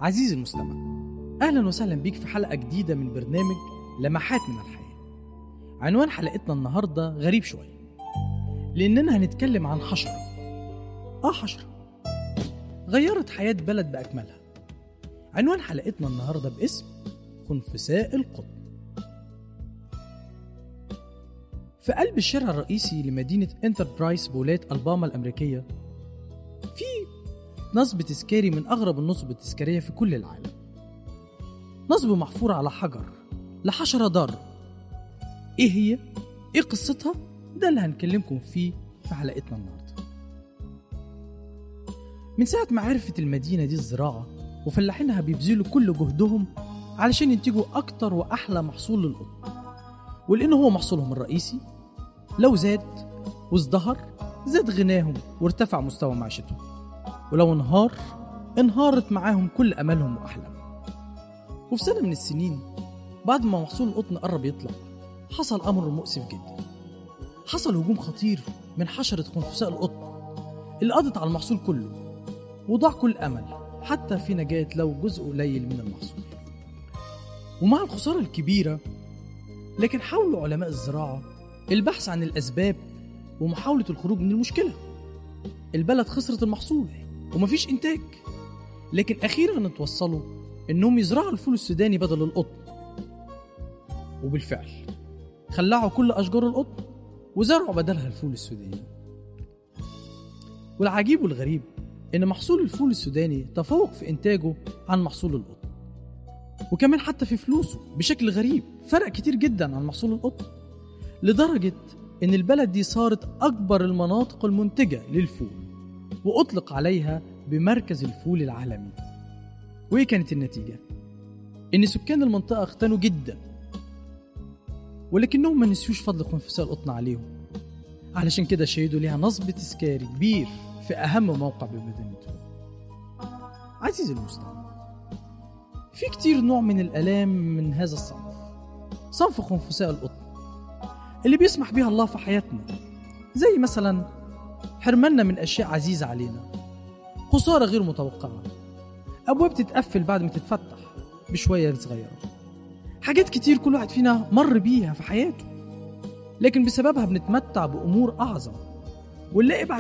عزيزي المستمع أهلا وسهلا بيك في حلقة جديدة من برنامج لمحات من الحياة عنوان حلقتنا النهاردة غريب شوية لأننا هنتكلم عن حشرة آه حشرة غيرت حياة بلد بأكملها عنوان حلقتنا النهاردة باسم خنفساء القطن في قلب الشارع الرئيسي لمدينة انتربرايز بولات ألباما الأمريكية في نصب تذكاري من أغرب النصب التذكارية في كل العالم نصب محفور على حجر لحشرة ضارة إيه هي؟ إيه قصتها؟ ده اللي هنكلمكم فيه في حلقتنا النهاردة من ساعة ما عرفت المدينة دي الزراعة وفلاحينها بيبذلوا كل جهدهم علشان ينتجوا أكتر وأحلى محصول للقطن ولأن هو محصولهم الرئيسي لو زاد وازدهر زاد غناهم وارتفع مستوى معيشتهم ولو انهار انهارت معاهم كل أملهم وأحلامهم وفي سنة من السنين بعد ما محصول القطن قرب يطلع حصل أمر مؤسف جدا حصل هجوم خطير من حشرة خنفساء القطن اللي قضت على المحصول كله وضاع كل أمل حتى في نجاة لو جزء قليل من المحصول ومع الخسارة الكبيرة لكن حاولوا علماء الزراعة البحث عن الأسباب ومحاولة الخروج من المشكلة البلد خسرت المحصول ومفيش إنتاج لكن أخيرا اتوصلوا إنهم يزرعوا الفول السوداني بدل القطن وبالفعل خلعوا كل أشجار القطن وزرعوا بدلها الفول السوداني والعجيب والغريب إن محصول الفول السوداني تفوق في إنتاجه عن محصول القطن وكمان حتى في فلوسه بشكل غريب فرق كتير جدا عن محصول القطن لدرجة إن البلد دي صارت أكبر المناطق المنتجة للفول وأطلق عليها بمركز الفول العالمي وإيه كانت النتيجة؟ إن سكان المنطقة اغتنوا جدا ولكنهم ما نسيوش فضل خنفساء القطن عليهم علشان كده شهدوا ليها نصب تذكاري كبير في أهم موقع بمدينتهم عزيزي المستمع في كتير نوع من الآلام من هذا الصنف صنف خنفساء القطن اللي بيسمح بيها الله في حياتنا زي مثلا حرماننا من أشياء عزيزة علينا خسارة غير متوقعة أبواب تتقفل بعد ما تتفتح بشوية صغيرة حاجات كتير كل واحد فينا مر بيها في حياته لكن بسببها بنتمتع بأمور أعظم ونلاقي بعد